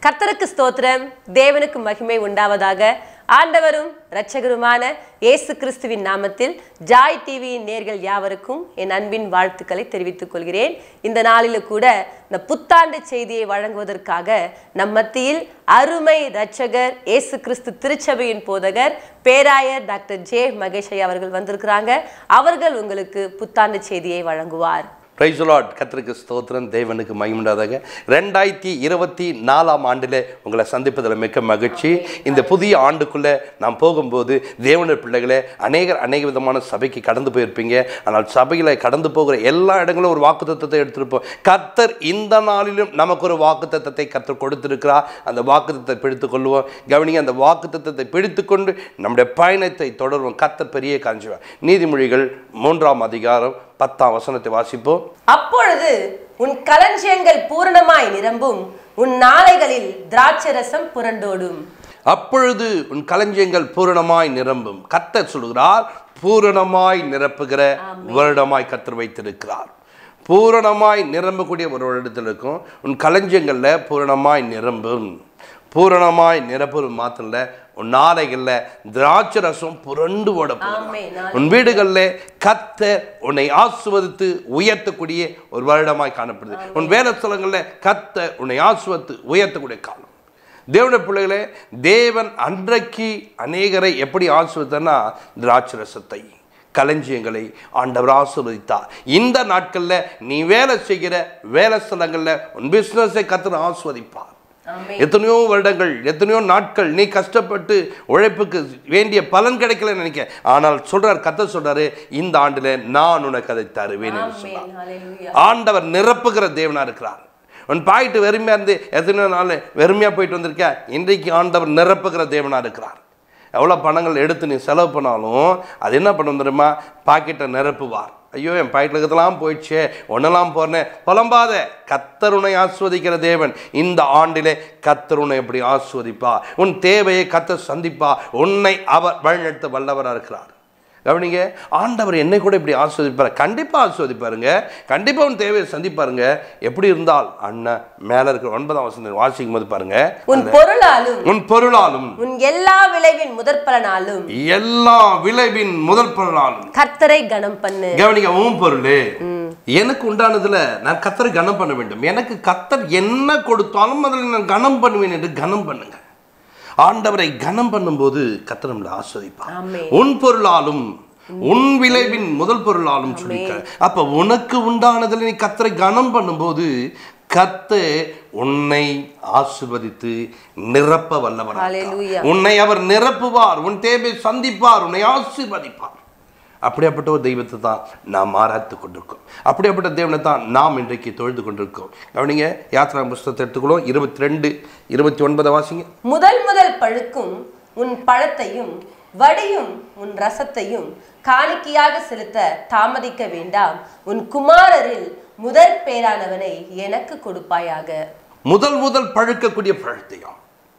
கர்த்தருக்கு ஸ்தோத்திரம் தேவனுக்கு மகிமை உண்டாவதாக ஆண்டவரும் இரட்சகருமான இயேசு கிறிஸ்துவின் நாமத்தில் ஜாய் டிவியின் நேர்கள் யாவருக்கும் என் அன்பின் வாழ்த்துக்களை தெரிவித்துக் கொள்கிறேன் இந்த நாளில கூட இந்த புத்தாண்டு செய்தியை வழங்குவதற்காக நம் மத்தியில் அருமை இரட்சகர் இயேசு கிறிஸ்து திருச்சபையின் போதகர் பேராயர் டாக்டர் ஜே மகேஷ் ஐயா அவர்கள் வந்திருக்கிறாங்க அவர்கள் உங்களுக்கு புத்தாண்டு செய்தியை வழங்குவார் பிரைஸ் லார்ட் கத்திரிக்கு ஸ்தோத்திரம் தேவனுக்கு மகிமுண்டாதாக ரெண்டாயிரத்தி இருபத்தி நாலாம் ஆண்டில் உங்களை சந்திப்பதில் மிக்க மகிழ்ச்சி இந்த புதிய ஆண்டுக்குள்ளே நாம் போகும்போது தேவனுடைய பிள்ளைகளே அநேகர் அநேக விதமான சபைக்கு கடந்து போயிருப்பீங்க ஆனால் சபையில் கடந்து போகிற எல்லா இடங்களும் ஒரு வாக்குத்தத்தத்தை எடுத்திருப்போம் கர்த்தர் இந்த நாளிலும் நமக்கு ஒரு வாக்குத்தத்தத்தை கர்த்தர் கொடுத்திருக்கிறார் அந்த வாக்குத்தத்தை பிடித்துக் கொள்வோம் கவனிங்க அந்த வாக்குத்தத்தத்தை பிடித்துக்கொண்டு நம்முடைய பயணத்தை தொடர்வோம் கர்த்தர் பெரிய காஞ்சுவார் நீதிமொழிகள் மூன்றாம் அதிகாரம் பத்தாம் வசனத்தை வாசிப்போம் அப்பொழுது உன் களஞ்சியங்கள் பூரணமாய் நிரம்பும் உன் நாளைகளில் திராட்சரசம் புரண்டோடும் அப்பொழுது உன் களஞ்சியங்கள் பூரணமாய் நிரம்பும் கர்த்தர் சொல்கிறார் பூரணமாய் நிரப்புகிற வருடமாய் கர்த்தர் வைத்திருக்கிறார் பூரணமாய் நிரம்பக்கூடிய ஒரு வருடத்தில் இருக்கும் உன் களஞ்சியங்களில் பூரணமாய் நிரம்பும் பூரணமாய் நிரப்பும் மாத்திரம் இல்ல, உன் நாளைகளில் திராட்சை ரசம் புரண்டு ஓட போகுது. ஆமென். உன் வீடுகளில் கத்த உன்னை ஆசுவதித்து உயர்த்தக்கூடிய ஒரு வருடமாய் காணப்படுது உன் வேலை ஸ்தலங்களில் கத்த உன்னை ஆசுவத்து உயர்த்தக்கூடிய காலம் தேவனுடைய பிள்ளைகளே தேவன் அன்றைக்கு அநேகரை எப்படி ஆசுவத்தனா திராட்சரசத்தை களஞ்சியங்களை ஆண்டவர் ஆசீர்வதித்தார் இந்த நாட்களில் நீ வேலை செய்கிற வேலை ஸ்தலங்களில் உன் பிஸ்னஸை கத்தர் ஆஸ்வதிப்பார் ஆமென். எத்தனையோ வருடங்கள் எத்தனையோ நாட்கள் நீ கஷ்டப்பட்டு உழைப்புக்கு வேண்டிய பலன் கிடைக்கல நினைக்க ஆனால் சொல்றார் கத்த சொல்றாரு இந்த ஆண்டுல நான் உனக்கு அதை தருவேன் என்று சொன்னார் ஆமென். ஹalleluya. ஆண்டவர் நிரப்புகிற தேவனா இருக்கிறார் உன் பாயிட்டு வெறுமையா இருந்து எத்தனையோ நாள் வெறுமையா போயிட்டு வந்திருக்க இன்றைக்கு ஆண்டவர் நிரப்புகிற தேவனா இருக்கிறார் எவ்வளோ பணங்கள் எடுத்து நீ செலவு பண்ணாலும் அது என்ன பண்ண தெரியுமா பாக்கெட்டை நிரப்புவார் ஐயோ என் பாக்கெட்டில் இருக்கிறதெல்லாம் போயிடுச்சே ஒன்றெல்லாம் போறேன் புலம்பாத கத்தருனை ஆஸ்வதிக்கிற தேவன் இந்த ஆண்டிலே கத்தருனை எப்படி ஆஸ்வதிப்பா உன் தேவையை கத்தர் சந்திப்பா உன்னை அவர் வழிநடத்த வல்லவராக இருக்கிறார் கவனிங்க ஆண்டவர் என்னை கூட இப்படி ஆஸ்வதிப்பார் கண்டிப்பாக ஆஸ்வதிப்பாருங்க கண்டிப்பாக உன் தேவையை சந்திப்பாருங்க எப்படி இருந்தால் அண்ணன் மேலே இருக்கிற ஒன்பதாம் வசனம் வாசிக்கும் போது பாருங்க உன் பொருளாலும் உன் பொருளாலும் உன் எல்லா விளைவின் முதற் பலனாலும் எல்லா விளைவின் முதல் பொருளாலும் கர்த்தரை கனம் பண்ணு கவனிங்க உன் பொருள் எனக்கு உண்டானதுல நான் கத்தரை கனம் பண்ண வேண்டும் எனக்கு கத்தர் என்ன கொடுத்தாலும் அதில் நான் கனம் பண்ணுவேன் என்று கனம் பண்ணுங்க ஆண்டவரை கனம் பண்ணும்போது கத்தர் நம்மளை ஆஸ்வதிப்பார் ஆமென். உன் பொருளாலும் உன் விளைவின் முதல் பொருளாலும் சொல்லிக்க அப்ப உனக்கு உண்டானதில் நீ கத்தரை கனம் பண்ணும்போது கத்த உன்னை ஆசிர்வதித்து நிரப்ப வல்லவர் Hallelujah. உன்னை அவர் நிரப்புவார் உன் தேவை சந்திப்பார் உன்னை ஆசீர்வதிப்பார் அப்படியாப்பட்ட ஒரு தெய்வத்தை தான் நாம் ஆராய்த்து கொண்டிருக்கோம் அப்படியாப்பட்ட தேவனை தான் நாம் இன்றைக்கு தொழுது கொண்டிருக்கோம் கவனிங்க யாத்ரா புஸ்தகத்தை எடுத்துக்கிறோம் இருபத்தி ரெண்டு இருபத்தி ஒன்பதை வாசிங்க முதல் முதல் பழுக்கும் உன் பழத்தையும் வடியும் உன் ரசத்தையும் காணிக்கையாக செலுத்த தாமதிக்க வேண்டாம் உன் குமாரரில் முதற் பேரானவனை எனக்கு கொடுப்பாயாக முதல் முதல் பழுக்கக்கூடிய பழத்தையும்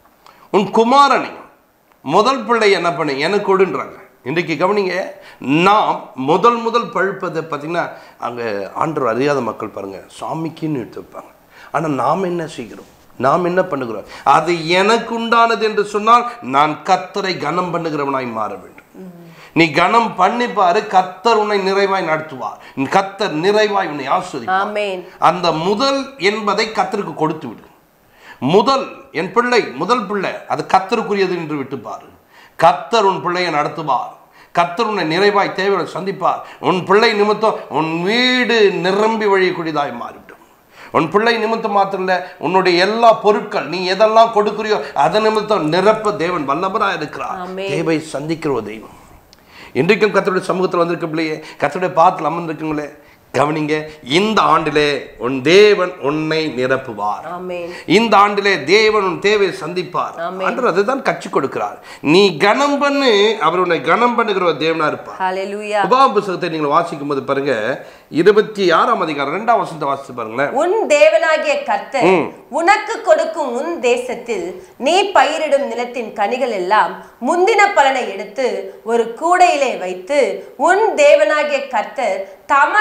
உன் குமாரனையும் முதல் பிள்ளை என்ன பண்ணு எனக்கு கொடுன்றாங்க இன்றைக்கு கவனிங்க நாம் முதல் முதல் பழுப்பதை பார்த்தீங்கன்னா அங்கே ஆண்டவர் அறியாத மக்கள் பாருங்க சாமிக்குன்னு எடுத்து வைப்பாங்க ஆனால் நாம் என்ன செய்கிறோம் நாம் என்ன பண்ணுகிறோம் அது எனக்கு உண்டானது என்று சொன்னால் நான் கத்தரை கனம் பண்ணுகிறவனாய் மாற வேண்டும் நீ கனம் பண்ணி பாரு கத்தர் உன்னை நிறைவாய் நடத்துவார் கத்தர் நிறைவாய் உன்னை ஆஸ்வதிப்பார் ஆமென் அந்த முதல் என்பதை கத்தருக்கு கொடுத்து விடு முதல் என் பிள்ளை முதல் பிள்ளை அது கத்தருக்குரியது என்று விட்டு பாரு கத்தர் உன் பிள்ளையை நடத்துவார் கத்தர் உன்னை நிறைவாய் தேவையை சந்திப்பார் உன் பிள்ளை நிமித்தம் உன் வீடு நிரம்பி வழியக்கூடியதாய் மாறிவிடும் உன் பிள்ளை நிமித்தம் மாத்திரம் இல்ல உன்னுடைய எல்லா பொருட்கள் நீ எதெல்லாம் கொடுக்குறியோ அதன் நிமித்தம் நிரப்ப தேவன் வல்லவராக இருக்கிறார் ஆமென். தேவை சந்திக்கிற ஒரு தெய்வம் இன்றைக்கும் கத்தருடைய சமூகத்தில் வந்திருக்க பிள்ளையே கத்தருடைய பாத்தில் அமர்ந்திருக்குங்களே கவனிங்க இந்த ஆண்டிலே உன் தேவன் உன்னை நிரப்புவார் ஆமென் இந்த ஆண்டிலே தேவன் உன் தேவையை சந்திப்பார் ஆமென். ஆண்டவர் அதுதான் கட்சி கொடுக்கிறார் நீ கனம் பண்ணு அவர் உன்னை கனம் பண்ணுகிற ஒரு தேவனா இருப்பார் ஹalleluya உபாம புஸ்தகத்தை நீங்கள் வாசிக்கும் போது பாருங்க இருபத்தி ஆறாம் அதிகாரம் ரெண்டாம் வசனத்தை வாசித்து பாருங்களேன் உன் தேவனாகிய கர்த்தர் உனக்கு கொடுக்கும் உன் தேசத்தில் நீ பயிரிடும் நிலத்தின் கனிகள் எல்லாம் முந்தின பலனை எடுத்து ஒரு கூடையிலே வைத்து உன் தேவனாகிய கர்த்தர் தமது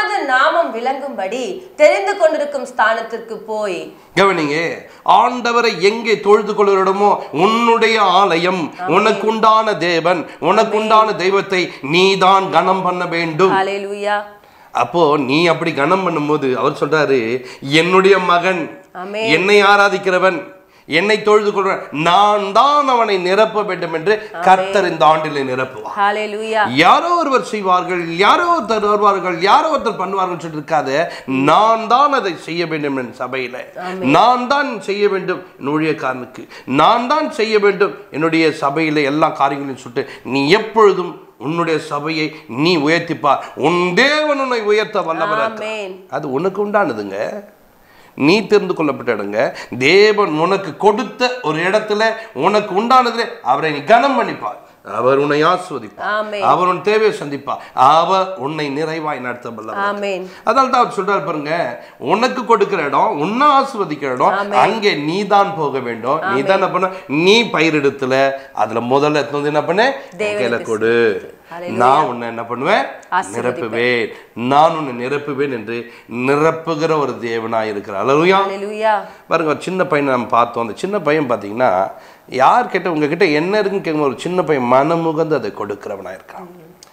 நாமம் விளங்கும்படி தெரிந்து கொண்டிருக்கும் ஸ்தானத்திற்கு போய் கவனிங்க ஆண்டவரை எங்கே தொழுது கொள்கிறோமோ உன்னுடைய ஆலயம் உனக்கு உண்டான தேவன் உனக்கு உண்டான தெய்வத்தை நீதான் கனம் பண்ண வேண்டும் ஹalleluya அப்போ நீ அப்படி கனம் பண்ணும்போது அவர் சொல்றாரு என்னுடைய மகன் ஆமென். என்னை ஆராதிக்கிறவன் என்னை தொழுது கொள்வன் நான் தான் அவனை நிரப்ப வேண்டும் என்று கர்த்தர் இந்த ஆண்டிலே நிரப்புவார் ஹalleluya யாரோ ஒருவர் செய்வார்கள் யாரோ ஒருத்தர் வருவார்கள் யாரோ ஒருத்தர் பண்ணுவார்கள் சொல்லிட்டு இருக்காத நான் தான் அதை செய்ய வேண்டும் என் சபையில நான் தான் செய்ய வேண்டும் என் ஊழியக்காரனுக்கு நான் தான் செய்ய வேண்டும் என்னுடைய சபையில எல்லா காரியங்களையும் சொல்லிட்டு நீ எப்பொழுதும் உன்னுடைய சபையை நீ உயர்த்திப்பார் உன் தேவன் உன்னை உயர்த்த வல்லவர் ஆமென் அது உனக்கு உண்டானதுங்க நீ தெரிந்து கொள்ளப்பட்ட இடங்க தேவன் உனக்கு கொடுத்த ஒரு இடத்துல உனக்கு உண்டானதுல அவரை நீ கனம் பண்ணிப்பார் அவர் உன்னை ஆஸ்வதிப்பார் ஆமென் அவர் உன் தேவையை சந்திப்பார் அவர் உன்னை நிறைவாய் நடத்த வல்லவர் ஆமென் அதனால தான் அவர் சொல்றாரு பாருங்க உனக்கு கொடுக்கிற இடம் உன்னை ஆஸ்வதிக்கிற இடம் அங்கே நீ தான் போக வேண்டும் நீ தான் என்ன பண்ண நீ பயிரிடத்துல அதுல முதல்ல எடுத்து வந்து என்ன பண்ண என் கையில கொடு நான் உன்னை என்ன பண்ணுவேன் நிரப்புவேன் நான் உன்னை நிரப்புவேன் என்று நிரப்புகிற ஒரு தேவனாய் இருக்கிறார் அல்லேலூயா ஹalleluya பாருங்க ஒரு சின்ன பையனை நம்ம பார்த்தோம் அந்த சின்ன பையன் பார்த்தீங்கன்னா யார் கிட்ட உங்ககிட்ட என்ன இருக்குன்னு கேட்கும் ஒரு சின்ன பையன் மனமுகந்து அதை கொடுக்கிறவனா இருக்கான்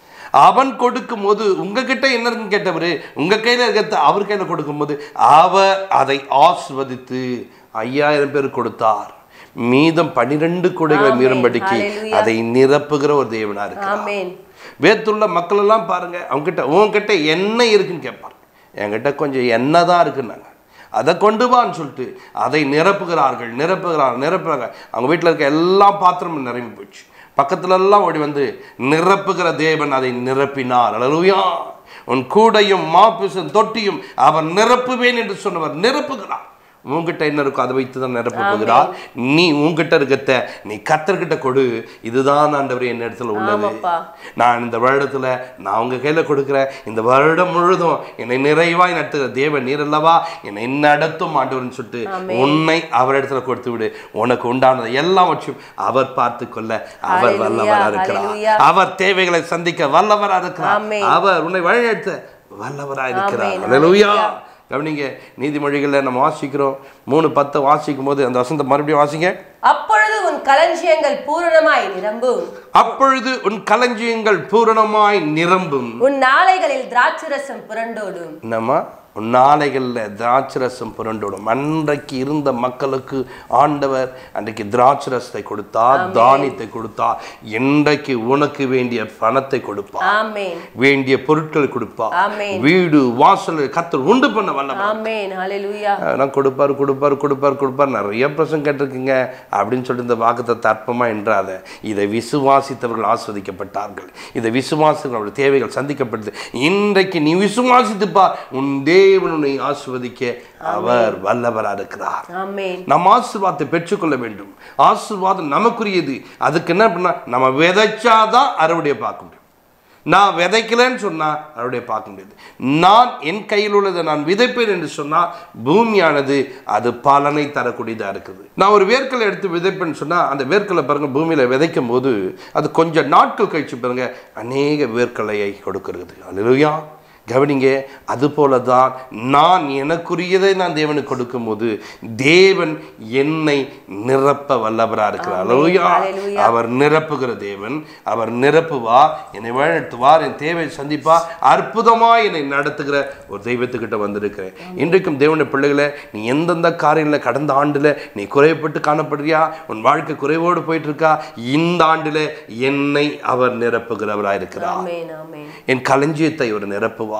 அவன் கொடுக்கும் போது உங்ககிட்ட என்ன இருக்குன்னு கேட்டவர் உங்க கையில இருக்கிறத அவர் கையில கொடுக்கும்போது அவர் அதை ஆஸ்வதித்து ஐயாயிரம் பேர் கொடுத்தார் மீதம் பனிரெண்டு கூடைகளை மீறும்படிக்கு Hallelujah. அதை நிரப்புகிற ஒரு தேவனா இருக்கு ஆமென் வேத்துள்ள மக்கள் எல்லாம் பாருங்க அவங்ககிட்ட உன்கிட்ட என்ன இருக்குன்னு கேட்பார் என்கிட்ட கொஞ்சம் எண்ணெய் தான் இருக்குன்னாங்க அதை கொண்டு வான்னு சொல்லிட்டு அதை நிரப்புகிறார்கள் நிரப்புகிறார்கள் நிரப்புகிறாங்க அவங்க வீட்டில் இருக்க எல்லா பாத்திரமும் நிரம்பி போச்சு பக்கத்துல எல்லாம் ஓடி வந்து நிரப்புகிற தேவன் அதை நிரப்பினார் அல்லேலூயா உன் கூடையும் மாப்பிசும் தொட்டியும் அவர் நிரப்புவேன் என்று சொன்னவர் நிரப்புகிறார் உன்கிட்ட என்ன இருக்கோ அதை வைத்து தான் நிரப்ப போகிறார் நீ உன்கிட்ட இருக்கத்த நீ கத்தர்கிட்ட கொடு இதுதான் ஆண்டவர் என் இடத்துல உள்ளது ஆமாப்பா. நான் இந்த வருடத்துல நான் உங்க கையில கொடுக்கிறேன் இந்த வருடம் முழுதும் என்னை நிறைவாய் நடத்துகிற தேவன் நீர் அல்லவா என்னை நடத்தும் ஆண்டவர்னு சொல்லிட்டு உன்னை அவர் இடத்துல கொடுத்து விடு உனக்கு உண்டானது எல்லாவற்றையும் அவர் பார்த்து கொள்ள அவர் Hallelujah, வல்லவரா இருக்கிறார் hallelujah. அவர் தேவைகளை சந்திக்க வல்லவரா இருக்கிறார் ஆமென். அவர் உன்னை வழிநடத்த வல்லவரா இருக்கிறார் ஆமென், அல்லேலூயா கவனிங்க நீதிமொழிகளில் நம்ம வாசிக்கிறோம் மூணு பத்தை வாசிக்கும் போது அந்த வசனத்தை மறுபடியும் வாசிங்க அப்பொழுது உன் களஞ்சியங்கள் பூரணமாய் நிரம்பும் அப்பொழுது உன் களஞ்சியங்கள் பூரணமாய் நிரம்பும் உன் நாளைகளில் திராட்சரசம் புரண்டோடும் நம்ம நாளைகளில் திராட்சரசம் புரண்டோடும் அன்றைக்கு இருந்த மக்களுக்கு ஆண்டவர் அன்றைக்கு திராட்சரசத்தை கொடுத்தார் தானியத்தை கொடுத்தார் இன்றைக்கு உனக்கு வேண்டிய பணத்தை கொடுப்பார் ஆமென் வேண்டிய பொருட்கள் கொடுப்பார் ஆமென் வீடு வாசல் கத்தர் உண்டு பண்ண வல்லவர் ஆமென் ஹalleluya நான் கொடுப்பார் கொடுப்பார் கொடுப்பார் கொடுப்பார் நிறைய பிரசங்க கேட்டிருக்கீங்க அப்படின்னு சொல்லிட்டு இந்த வாக்குத்தத்தை அற்பமா என்றாத இதை விசுவாசித்தவர்கள் ஆஸ்வதிக்கப்பட்டார்கள் இதை விசுவாசித்தவர்கள் தேவைகள் சந்திக்கப்பட்டது இன்றைக்கு நீ விசுவாசித்துப்பா உன் தேவன் உன்னை ஆஸ்வதிக்க அவர் வல்லவரா இருக்கிறார் ஆமென் நம்ம ஆசீர்வாதத்தை பெற்றுக்கொள்ள வேண்டும் ஆசீர்வாதம் நமக்குரியது அதுக்கு என்ன பண்ணா நம்ம விதைச்சாதான் அறுவடையை பார்க்க முடியும் நான் விதைக்கலன்னு சொன்னா அறுவடையை பார்க்க முடியாது நான் என் கையில் உள்ளதை நான் விதைப்பேன் என்று சொன்னா பூமியானது அது பலனை தரக்கூடியதா இருக்குது நான் ஒரு வேர்க்கலை எடுத்து விதைப்பேன்னு சொன்னா அந்த வேர்க்கலை பாருங்க பூமியில விதைக்கும் போது அது கொஞ்சம் நாட்கள் கழிச்சு பாருங்க அநேக வேர்க்கலையை கொடுக்கிறது அல்லேலூயா கவனிங்க அதுபோல தான் நான் எனக்குரியதை நான் தேவனுக்கு கொடுக்கும்போது தேவன் என்னை நிரப்ப வல்லவரா இருக்கிறார் அல்லேலூயா Hallelujah. அவர் நிரப்புகிற தேவன் அவர் நிரப்புவார் என்னை வழிநடத்துவார் என் தேவையை சந்திப்பார் அற்புதமாய் என்னை நடத்துகிற ஒரு தெய்வத்துக்கிட்ட வந்திருக்கிறேன் இன்றைக்கும் தேவனுடைய பிள்ளைகளை நீ எந்தெந்த காரியங்களில் கடந்த ஆண்டுல நீ குறைவுபட்டு காணப்படுறியா உன் வாழ்க்கை குறைவோடு போயிட்டு இருக்கா இந்த ஆண்டுல என்னை அவர் நிரப்புகிறவராய் இருக்கிறார் ஆமென் ஆமென் என் களஞ்சியத்தை அவர் நிரப்புவார்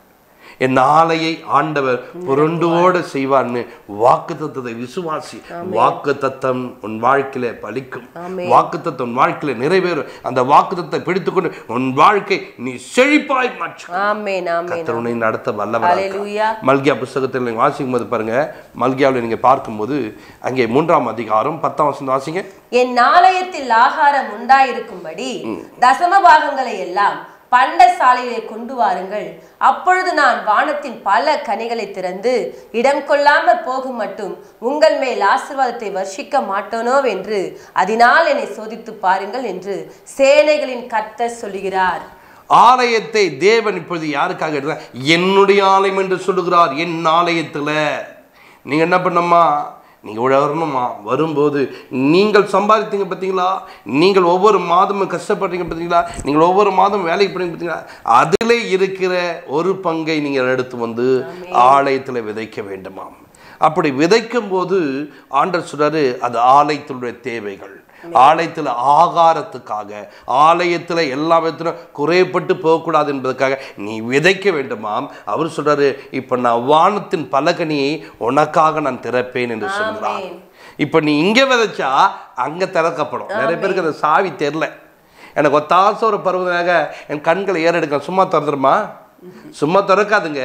என் நாளையை ஆண்டவர் புரண்டோடு செய்வார்னு வாக்கு தத்தத்தை விசுவாசி வாக்கு தத்தம் உன் வாழ்க்கையில பலிக்கும் வாக்கு தத்தம் உன் வாழ்க்கையில நிறைவேறும் அந்த வாக்கு தத்தை பிடித்துக்கொண்டு உன் வாழ்க்கை நீ செழிப்பாய் மாற்றும் ஆமென் ஆமென் கர்த்தர் உன்னை நடத்த வல்லவராக ஹalleluya மல்கியா புஸ்தகத்தில் நீங்கள் வாசிக்கும் போது பாருங்க மல்கியாவில் நீங்க பார்க்கும்போது அங்கே மூன்றாம் அதிகாரம் பத்தாம் வசனம் வாசிங்க என் நாளையத்தில் ஆகாரம் உண்டாயிருக்கும்படி தசம பாகங்களை எல்லாம் பண்ட சாலையிலே கொண்டு வாருங்கள் அப்பொழுது நான் வானத்தின் பல கனிகளை திறந்து இடம் கொள்ளாமற் போகும் மட்டும் உங்கள் மேல் ஆசீர்வாதத்தை வர்ஷிக்க மாட்டோனோ என்று அதனால் என்னை சோதித்து பாருங்கள் என்று சேனைகளின் கர்த்தர் சொல்லுகிறார் ஆலயத்தை தேவன் இப்பொழுது யாருக்காக எடுத்தார் என்னுடைய ஆலயம் என்று சொல்லுகிறார் என் ஆலயத்தில் நீங்கள் என்ன பண்ணம்மா நீங்கள் வரணுமா வரும்போது நீங்கள் சம்பாதித்தீங்க பார்த்தீங்களா நீங்கள் ஒவ்வொரு மாதமும் கஷ்டப்படுறீங்க பார்த்தீங்களா நீங்கள் ஒவ்வொரு மாதம் வேலைக்கு போறீங்க பார்த்தீங்களா அதில் இருக்கிற ஒரு பங்கை நீங்கள் எடுத்து வந்து ஆலயத்தில் விதைக்க வேண்டுமாம் அப்படி விதைக்கும் போது ஆண்டர் சொல்றாரு அது ஆலயத்தினுடைய தேவைகள் ஆலயத்தில் ஆகாரத்துக்காக ஆலயத்தில் எல்லா விதத்திலும் குறையப்பட்டு போகக்கூடாது என்பதற்காக நீ விதைக்க வேண்டுமாம் அவர் சொல்றாரு இப்போ நான் வானத்தின் பலகனியை உனக்காக நான் திறப்பேன் என்று சொல்கிறார் இப்போ நீ இங்கே விதைச்சா அங்கே திறக்கப்படும் நிறைய பேருக்கு அந்த சாவி தெரில எனக்கு ஒத்தாச ஒரு பருவதாக என் கண்களை ஏறெடுக்க சும்மா திறந்துருமா சும்மா திறக்காதுங்க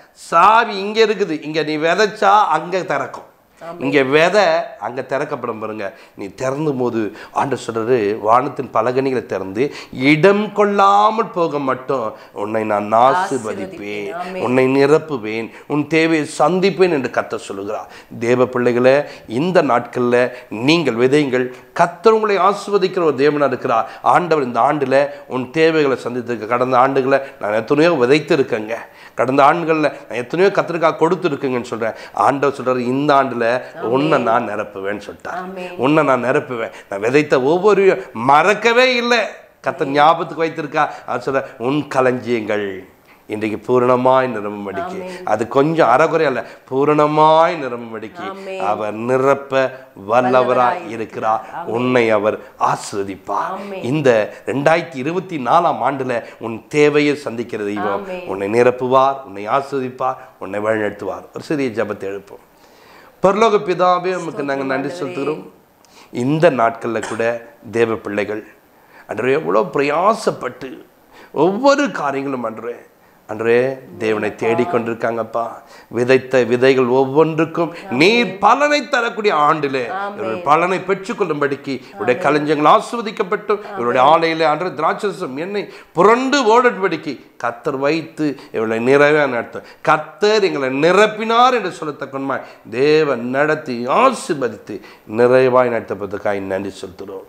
சாவி இங்கே இருக்குது இங்கே நீ விதைச்சா அங்கே திறக்கும் இங்கே விதை அங்கே திறக்கப்படும் பாருங்க நீ திறந்தும் போது ஆண்டு சொல்றாரு வானத்தின் பலகனிகளை திறந்து இடம் கொள்ளாமல் போக மட்டும் உன்னை நான் ஆசீர்வதிப்பேன் உன்னை நிரப்புவேன் உன் தேவையை சந்திப்பேன் என்று கத்த சொல்லுகிறார் தேவ பிள்ளைகளே இந்த நாட்களில் நீங்கள் விதைங்கள் கத்தர் உங்களை ஆசிர்வதிக்கிற ஒரு தேவனாக இருக்கிறார் ஆண்டவர் இந்த ஆண்டில் உன் தேவைகளை சந்தித்திருக்க கடந்த ஆண்டுகளை நான் எத்தனையோ விதைத்திருக்கேங்க கடந்த ஆண்டுகளில் நான் எத்தனையோ கத்திரிக்காய் கொடுத்துருக்குங்கன்னு சொல்கிறேன் ஆண்டவர் சொல்கிறார் இந்த ஆண்டில் உன்னை நான் நிரப்புவேன்னு சொல்லிட்டார் உன்னை நான் நிரப்புவேன் நான் விதைத்த ஒவ்வொரு மறக்கவே இல்லை கத்த ஞாபகத்துக்கு வைத்திருக்கா அது சொல்ற உன் களஞ்சியங்கள் இன்றைக்கு பூரணமாய் நிரம்படிக்கு அது கொஞ்சம் அறகுறை அல்ல பூரணமாய் நிரம்படிக்கு அவர் நிரப்ப வல்லவராய் இருக்கிறார் உன்னை அவர் ஆசிர்வதிப்பார் இந்த ரெண்டாயிரத்தி இருபத்தி நாலாம் ஆண்டுல உன் தேவையை சந்திக்கிற தெய்வம் உன்னை நிரப்புவார் உன்னை ஆசிர்வதிப்பார் உன்னை வழிநடத்துவார் ஒரு சிறிய ஜபத்தை எழுப்போம் பரலோக பிதாவே உமக்கு நாங்கள் நன்றி செலுத்துகிறோம் இந்த நாட்களில் கூட தேவ பிள்ளைகள் அன்றே எவ்வளோ பிரயாசப்பட்டு ஒவ்வொரு காரியங்களும் அன்றே அன்றே தேவனை தேடிக்கொண்டிருக்காங்கப்பா விதைத்த விதைகள் ஒவ்வொன்றுக்கும் நீர் பலனை தரக்கூடிய ஆண்டிலே இவர்கள் பலனை பெற்றுக்கொள்ளும்படிக்கு இவருடைய களஞ்சங்கள் ஆஸ்வதிக்கப்பட்டும் இவருடைய ஆலையிலே அன்று திராட்சரசம் எண்ணெய் புரண்டு ஓடும்படிக்கு கத்தர் வைத்து இவர்களை நிறைவே நடத்தும் கத்தர் எங்களை நிரப்பினார் என்று சொல்லத்தக்கமாய் தேவன் நடத்தி ஆசிர்வதித்து நிறைவாய் நடத்தப்பதற்காக நன்றி செலுத்துகிறோம்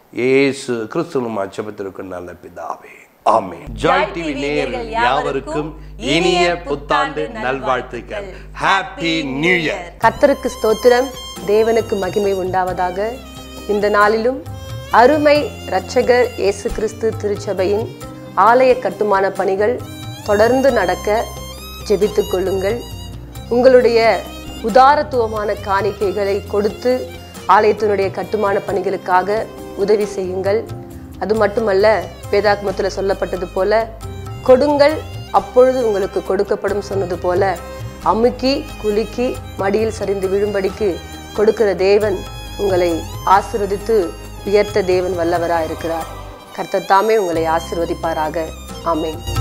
இயேசு கிறிஸ்துவும் அச்சபத்திற்கு நல்ல பிதாவே ஆமே ஜாய் டிவி நேயர்கள் யாவருக்கும் இனிய புத்தாண்டு நல்வாழ்த்துக்கள் ஹாப்பி நியூ இயர் கர்த்தருக்கு ஸ்தோத்திரம் தேவனுக்கு மகிமை உண்டாவதாக இந்த நாளிலும் அருமை இரட்சகர் இயேசு கிறிஸ்து திருச்சபையின் ஆலய கட்டுமான பணிகள் தொடர்ந்து நடக்க ஜெபித்துக் கொள்ளுங்கள் உங்களுடைய உதாரத்துவமான காணிக்கைகளை கொடுத்து ஆலயத்தினுடைய கட்டுமான பணிகளுக்காக உதவி செய்யுங்கள் அது மட்டுமல்ல வேதாகமத்தில் சொல்லப்பட்டது போல கொடுங்கள் அப்பொழுது உங்களுக்கு கொடுக்கப்படும் சொன்னது போல அமுக்கி குலுக்கி மடியில் சரிந்து விழும்படிக்கு கொடுக்கிற தேவன் உங்களை ஆசிர்வதித்து உயர்த்த தேவன் வல்லவராயிருக்கிறார் கர்த்தர் தாமே உங்களை ஆசிர்வதிப்பாராக ஆமென்